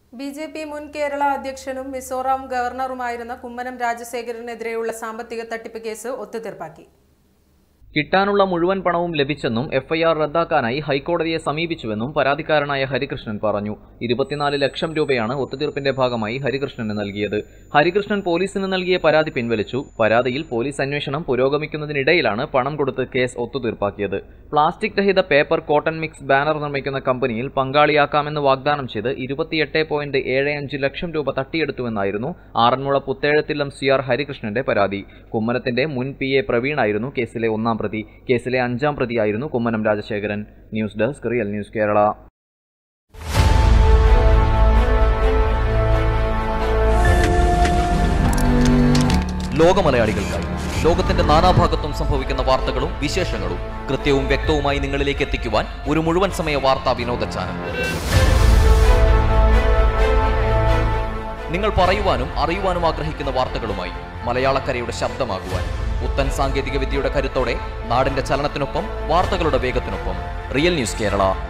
B J P മുൻ കേരള അധ്യക്ഷനും മിസോറാം ഗവർണറുമായിരുന്ന കുമ്മനം രാജശേഖരനെതിരെയുള്ള സാമ്പത്തിക തട്ടിപ്പ് കേസ് ഒത്തുതീർപ്പാക്കി കിട്ടാനുള്ള മുഴുവൻ പണവും ലഭിച്ചെന്നും എഫ്ഐആർ റദ്ദാക്കാനായി ഹൈക്കോടതിയെ സമീപിച്ചുവെന്നും പരാതിക്കാരനായ ഹരികൃഷ്ണൻ പറഞ്ഞു ഇരുപത്തിനാല് ലക്ഷം രൂപയാണ് ഒത്തുതീർപ്പിന്റെ ഭാഗമായി ഹരികൃഷ്ണന് നൽകിയത് ഹരികൃഷ്ണൻ പോലീസിന് നൽകിയ പരാതി പിൻവലിച്ചു പരാതിയിൽ പോലീസ് അന്വേഷണം പുരോഗമിക്കുന്നതിനിടയിലാണ് പണം കൊടുത്ത് കേസ് ഒത്തുതീർപ്പാക്കിയത് പ്ലാസ്റ്റിക് രഹിത പേപ്പർ കോട്ടൺ മിക്സ് ബാനർ നിർമ്മിക്കുന്ന കമ്പനിയിൽ പങ്കാളിയാക്കാമെന്ന് വാഗ്ദാനം ചെയ്ത് ഇരുപത്തിയെട്ട് പോയിന്റ് ഏഴ് അഞ്ച് ലക്ഷം രൂപ തട്ടിയെടുത്തുവെന്നായിരുന്നു ആറന്മുള പുത്തേഴത്തില്ലം സി ആർ ഹരികൃഷ്ണന്റെ പരാതി കുമ്മനത്തിന്റെ മുൻ പി എ പ്രവീണായിരുന്നു കേസിലെ ഒന്നാം പ്രതി കേസിലെ അഞ്ചാം പ്രതിയായിരുന്നു Kummanam Rajasekharan news desk real news Kerala ലോകമലയാളികൾക്കായി ലോകത്തിന്റെ നാനാഭാഗത്തും സംഭവിക്കുന്ന വാർത്തകളും വിശേഷങ്ങളും കൃത്യവും വ്യക്തവുമായി നിങ്ങളിലേക്ക് എത്തിക്കുവാൻ ഒരു മുഴുവൻ സമയ വാർത്താ വിനോദ ചാനൽ നിങ്ങൾ പറയുവാനും അറിയുവാനും ആഗ്രഹിക്കുന്ന വാർത്തകളുമായി മലയാളക്കരയുടെ ശബ്ദമാകുവാൻ പുത്തൻ സാങ്കേതിക വിദ്യയുടെ കരുത്തോടെ നാടിന്റെ ചലനത്തിനൊപ്പം വാർത്തകളുടെ വേഗത്തിനൊപ്പം റിയൽ ന്യൂസ് കേരള